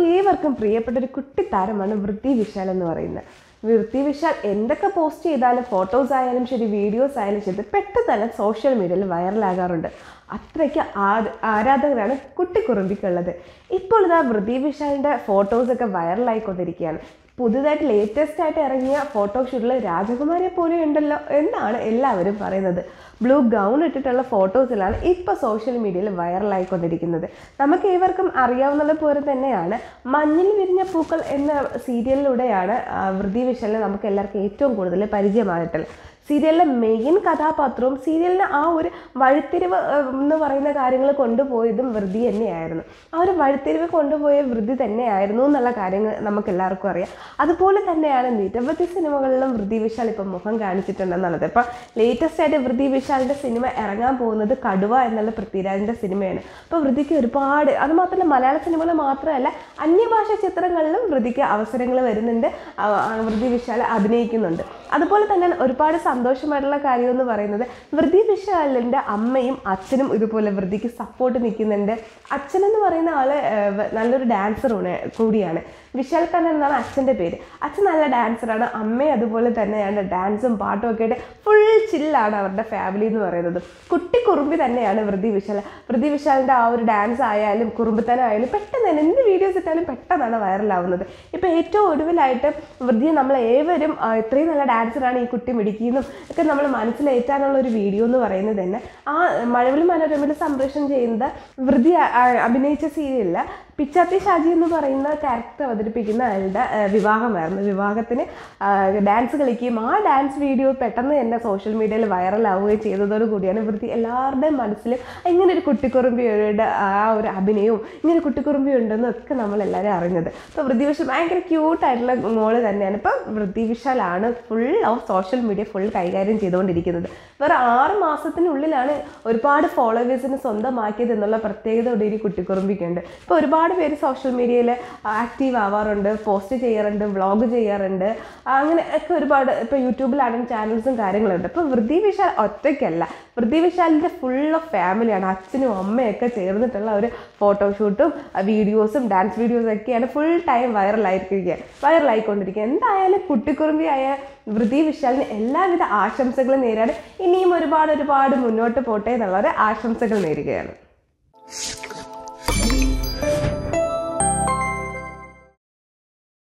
ഏവർക്കും പ്രിയപ്പെട്ട ഒരു കുട്ടിത്താരമാണ് വൃത്തി വിശാൽ എന്ന് പറയുന്നത് വൃത്തി വിശാൽ എന്തൊക്കെ പോസ്റ്റ് ചെയ്താലും ഫോട്ടോസ് ആയാലും ശരി വീഡിയോസ് ആയാലും ശരി പെട്ടെന്ന് തന്നെ സോഷ്യൽ മീഡിയയിൽ വൈറലാകാറുണ്ട് അത്രയ്ക്ക് ആ- ആരാധകരാണ് കുട്ടിക്കുറുമ്പിക്കുള്ളത് ഇപ്പോൾ ഇതാ വൃത്തി വിശാലിൻ്റെ ഫോട്ടോസൊക്കെ വൈറലായിക്കൊണ്ടിരിക്കുകയാണ് പുതുതായിട്ട് ലേറ്റസ്റ്റ് ആയിട്ട് ഇറങ്ങിയ ഫോട്ടോഷൂട്ടിൽ രാജകുമാരിയെ പോലെ ഉണ്ടല്ലോ എന്നാണ് എല്ലാവരും പറയുന്നത് ബ്ലൂ ഗൗൺ ഇട്ടിട്ടുള്ള ഫോട്ടോസിലാണ് ഇപ്പോൾ സോഷ്യൽ മീഡിയയിൽ വൈറലായിക്കൊണ്ടിരിക്കുന്നത് നമുക്ക് ഏവർക്കും അറിയാവുന്നത് പോലെ തന്നെയാണ് മഞ്ഞിൽ വിരിഞ്ഞ പൂക്കൾ എന്ന സീരിയലിലൂടെയാണ് ആ, വൃതി വിശലിനെ നമുക്ക് എല്ലാവർക്കും ഏറ്റവും കൂടുതൽ പരിചയമായിട്ടുള്ളത് സീരിയലിലെ മെയിൻ കഥാപാത്രവും സീരിയലിന് ആ ഒരു വഴിത്തിരിവ് ഏഹ്, എന്ന് പറയുന്ന കാര്യങ്ങൾ കൊണ്ടുപോയതും വൃതി തന്നെയായിരുന്നു ആ ഒരു വഴിത്തിരിവ് കൊണ്ടുപോയ വൃതി തന്നെയായിരുന്നു എന്നുള്ള കാര്യങ്ങൾ നമുക്ക് എല്ലാവർക്കും അറിയാം അതുപോലെ തന്നെയാണ് നിരവധി സിനിമകളിലും വൃതി വിശാൽ ഇപ്പം മുഖം കാണിച്ചിട്ടുണ്ടെന്നുള്ളത് ഇപ്പം ലേറ്റസ്റ്റ് ആയിട്ട് വൃതി വിശാലിൻ്റെ സിനിമ ഇറങ്ങാൻ പോകുന്നത് കടുവ എന്നുള്ള പൃഥ്വിരാജിൻ്റെ സിനിമയാണ് അപ്പോൾ വൃതിക്ക് ഒരുപാട് അത് മാത്രമല്ല മലയാള സിനിമകൾ മാത്രമല്ല അന്യഭാഷ ചിത്രങ്ങളിലും വൃതിക്ക് അവസരങ്ങൾ വരുന്നുണ്ട് ആ, ആ, വൃതി വിശാൽ അഭിനയിക്കുന്നുണ്ട് അതുപോലെ തന്നെ ഒരുപാട് സന്തോഷമായിട്ടുള്ള കാര്യം എന്ന് പറയുന്നത് വൃതി വിശാലിൻ്റെ അമ്മയും അച്ഛനും ഇതുപോലെ വൃതിക്ക് സപ്പോർട്ട് നിൽക്കുന്നുണ്ട് അച്ഛൻ എന്ന് പറയുന്ന ആള് ഏർ, വ- നല്ലൊരു ഡാൻസറാണ് കൂടിയാണ് വിശാൽ കണ്ണൻ എന്നാണ് അച്ഛൻ്റെ പേര് അച്ഛൻ നല്ല ഡാൻസറാണ് അമ്മയും അതുപോലെ തന്നെയാണ് ഡാൻസും പാട്ടും ഒക്കെ ആയിട്ട് ഫുൾ ചില്ലാണ് അവരുടെ ഫാമിലി എന്ന് പറയുന്നത് കുട്ടി കുറുമ്പി തന്നെയാണ് വൃതി വിശാൽ വൃതി വിശാലിൻ്റെ ആ ഒരു ഡാൻസ് ആയാലും കുറുമ്പത്തനം ആയാലും പെട്ടെന്ന് തന്നെ എന്ത് വീഡിയോസ് ഇട്ടാലും പെട്ടെന്നാണ് വൈറലാവുന്നത് ഇപ്പോൾ ഏറ്റവും ഒടുവിലായിട്ട് വൃതിയെ നമ്മൾ ഏവരും ആ, ഇത്രയും നല്ല ഡാൻസറാണ് ഈ കുട്ടി മിടിക്കുന്നതും ഒക്കെ നമ്മൾ മനസ്സിലേറ്റാനുള്ള ഒരു വീഡിയോ എന്ന് പറയുന്നത് തന്നെ ആ മഴവിൽ മനോരമയിൽ സംപ്രേഷണം ചെയ്യുന്നത് വൃതി അ- ആ, അഭിനയിച്ച സീരിയലിൽ പിച്ചാത്തി ഷാജി എന്ന് പറയുന്ന ക്യാരക്ടർ അവതരിപ്പിക്കുന്ന ആളുടെ ആ, വിവാഹമായിരുന്നു വിവാഹത്തിന് ആ, ഡാൻസ് കളിക്കുകയും ആ ഡാൻസ് വീഡിയോ പെട്ടെന്ന് തന്നെ സോഷ്യൽ മീഡിയയിൽ വൈറലാവുകയും ചെയ്തതോടു കൂടിയാണ് വൃത്തി എല്ലാവരുടെയും മനസ്സിലും ഇങ്ങനെ ഒരു കുട്ടിക്കുറുമ്പിയുടെ ആ ഒരു അഭിനയവും ഇങ്ങനെ കുട്ടിക്കുറുമ്പി ഉണ്ടെന്നും ഒക്കെ നമ്മൾ എല്ലാവരും അറിഞ്ഞത് അപ്പോൾ വൃത്തി വിശാൽ ഭയങ്കര ക്യൂട്ടായിട്ടുള്ള മോള് തന്നെയാണ് ഇപ്പം വൃത്തി വിശാലാണ് full of social media full കൈകാര്യം ചെയ്തുകൊണ്ടിരിക്കുന്നത് വേറെ ആറ് മാസത്തിനുള്ളിലാണ് ഒരുപാട് ഫോളോവേഴ്സിന് സ്വന്തമാക്കിയത് എന്നുള്ള പ്രത്യേകത ഈ കുട്ടിക്കുറുമ്പിക്കുണ്ട് ഇപ്പോൾ ഒരുപാട് പേര് സോഷ്യൽ മീഡിയയിൽ ആക്റ്റീവ് ആവാറുണ്ട് പോസ്റ്റ് ചെയ്യാറുണ്ട് വ്ളോഗ് ചെയ്യാറുണ്ട് അങ്ങനെ ഒക്കെ ഒരുപാട് ഇപ്പോൾ യൂട്യൂബിലാണെങ്കിൽ ചാനൽസും കാര്യങ്ങളുണ്ട് ഇപ്പോൾ വൃത്തി വിശാൽ ഒറ്റയ്ക്കല്ല വൃത്തി വിശാലിൻ്റെ ഫുൾ ഓഫ് ഫാമിലിയാണ് അച്ഛനും അമ്മയൊക്കെ ചേർന്നിട്ടുള്ള ഒരു ഫോട്ടോഷൂട്ടും വീഡിയോസും ഡാൻസ് വീഡിയോസും ഒക്കെയാണ് ഫുൾ ടൈം വൈറലായിരിക്കുക വൈറലായിക്കൊണ്ടിരിക്കുക എന്തായാലും കുട്ടിക്കുറുമ്പിയായ വൃതി വിശാലിന് എല്ലാവിധ ആശംസകളും നേരാണ് ഇനിയും ഒരുപാട് ഒരുപാട് മുന്നോട്ട് പോട്ടെ എന്നുള്ള ഒരു ആശംസകൾ നേരുകയാണ്